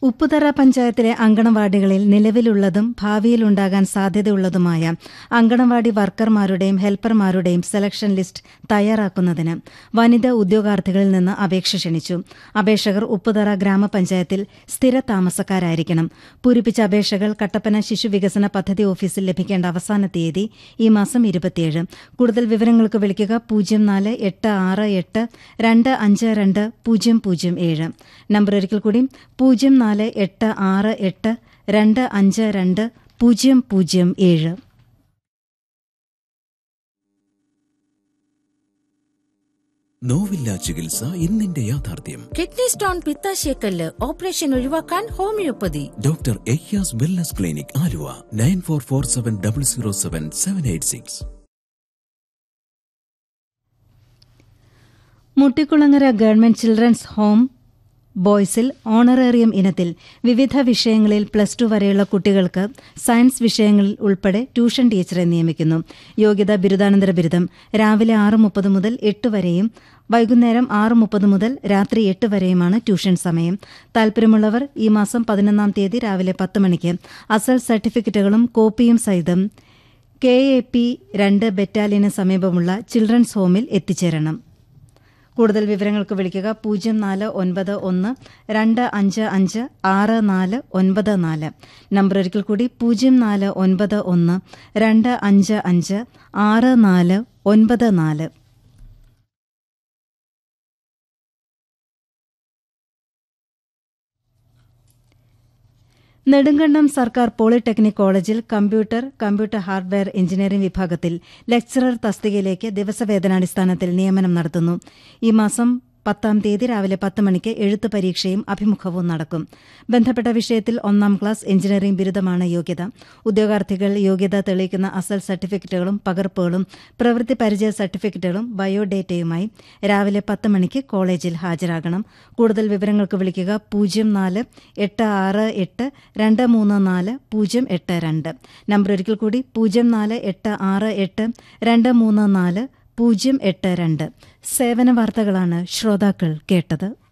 ഉപ്പുതറ പഞ്ചായത്തിലെ അങ്കണവാടികളിൽ നിലവിലുള്ളതും ഭാവിയിലുണ്ടാകാൻ സാധ്യതയുള്ളതുമായ അങ്കണവാടി വർക്കർമാരുടെയും ഹെൽപ്പർമാരുടെയും സെലക്ഷൻ ലിസ്റ്റ് തയ്യാറാക്കുന്നതിന് വനിതാ ഉദ്യോഗാർത്ഥികളിൽ നിന്ന് അപേക്ഷ ക്ഷണിച്ചു അപേക്ഷകർ ഉപ്പുതറ ഗ്രാമപഞ്ചായത്തിൽ സ്ഥിര താമസക്കാരായിരിക്കണം പൂരിപ്പിച്ച അപേക്ഷകൾ കട്ടപ്പന ശിശുവികസന പദ്ധതി ഓഫീസിൽ ലഭിക്കേണ്ട അവസാന തീയതി ഈ മാസം ഇരുപത്തിയേഴ് കൂടുതൽ വിവരങ്ങൾക്ക് വിളിക്കുക പൂജ്യം നാല് എട്ട് ആറ് എട്ട് രണ്ട് അഞ്ച് രണ്ട് പൂജ്യം പൂജ്യം ഏഴ് നമ്പർ ഒരിക്കൽ കൂടി പൂജ്യം നാല് എട്ട് ആറ് എട്ട് രണ്ട് അഞ്ച് രണ്ട് പൂജ്യം പൂജ്യം ഏഴ് നോവില്ല ചികിത്സ ഇന്നിന്റെ യാഥാർത്ഥ്യം കിഡ്നി സ്റ്റോൺ പിത്താശയക്കല്ല് ഓപ്പറേഷൻ ഒഴിവാക്കാൻ ഹോമിയോപ്പതി ഡോക്ടർ എയ്യാസ് wellness clinic Aluva nine four four seven double zero seven seven eight six Muttikulangara government children's home ബോയ്സിൽ ഓണറേറിയം ഇനത്തിൽ വിവിധ വിഷയങ്ങളിൽ പ്ലസ് ടു വരെയുള്ള കുട്ടികൾക്ക് സയൻസ് വിഷയങ്ങളിൽ ഉൾപ്പെടെ ട്യൂഷൻ ടീച്ചറെ നിയമിക്കുന്നു യോഗ്യത ബിരുദാനന്തര ബിരുദം രാവിലെ ആറ് മുപ്പത് മുതൽ എട്ട് വരെയും വൈകുന്നേരം ആറ് മുപ്പത് മുതൽ രാത്രി എട്ട് വരെയുമാണ് ട്യൂഷൻ സമയം താൽപര്യമുള്ളവർ ഈ മാസം പതിനൊന്നാം തീയതി രാവിലെ പത്ത് മണിക്ക് അസൽ സർട്ടിഫിക്കറ്റുകളും കോപ്പിയും സഹിതം കെ എ പി രണ്ട് ബറ്റാലിയന് സമീപമുള്ള ചിൽഡ്രൻസ് ഹോമിൽ എത്തിച്ചേരണം കൂടുതൽ വിവരങ്ങൾക്ക് വിളിക്കുക പൂജ്യം നാല് ഒൻപത് ഒന്ന് രണ്ട് അഞ്ച് അഞ്ച് ആറ് നാല് ഒൻപത് നാല് നമ്പർ ഒരിക്കൽ കൂടി പൂജ്യം നാല് ഒൻപത് ഒന്ന് രണ്ട് അഞ്ച് അഞ്ച് ആറ് നാല് ഒൻപത് നാല് നെടുങ്കണ്ടം സർക്കാർ പോളിടെക്നിക് കോളേജിൽ കമ്പ്യൂട്ടർ കമ്പ്യൂട്ടർ ഹാർഡ്വെയർ എഞ്ചിനീയറിംഗ് വിഭാഗത്തിൽ ലെക്ചറർ തസ്തികയിലേക്ക് ദിവസവേതനാടിസ്ഥാനത്തിൽ നിയമനം നടത്തുന്നു ഈ മാസം പത്താം തീയതി രാവിലെ പത്ത് മണിക്ക് എഴുത്ത് പരീക്ഷയും അഭിമുഖവും നടക്കും ബന്ധപ്പെട്ട വിഷയത്തിൽ ഒന്നാം ക്ലാസ് എഞ്ചിനീയറിംഗ് ബിരുദമാണ് യോഗ്യത ഉദ്യോഗാർത്ഥികൾ യോഗ്യത തെളിയിക്കുന്ന അസൽ സർട്ടിഫിക്കറ്റുകളും പകർപ്പുകളും പ്രവൃത്തി പരിചയ സർട്ടിഫിക്കറ്റുകളും ബയോഡേറ്റയുമായി രാവിലെ പത്ത് മണിക്ക് കോളേജിൽ ഹാജരാകണം കൂടുതൽ വിവരങ്ങൾക്ക് വിളിക്കുക പൂജ്യം നാല് എട്ട് ആറ് എട്ട് രണ്ട് മൂന്ന് നാല് പൂജ്യം എട്ട് രണ്ട് നമ്പർ ഒരിക്കൽ കൂടി പൂജ്യം നാല് എട്ട് ആറ് എട്ട് രണ്ട് മൂന്ന് നാല് പൂജ്യം എട്ട് രണ്ട് സേവന വാർത്തകളാണ് ശ്രോതാക്കൾ കേട്ടത്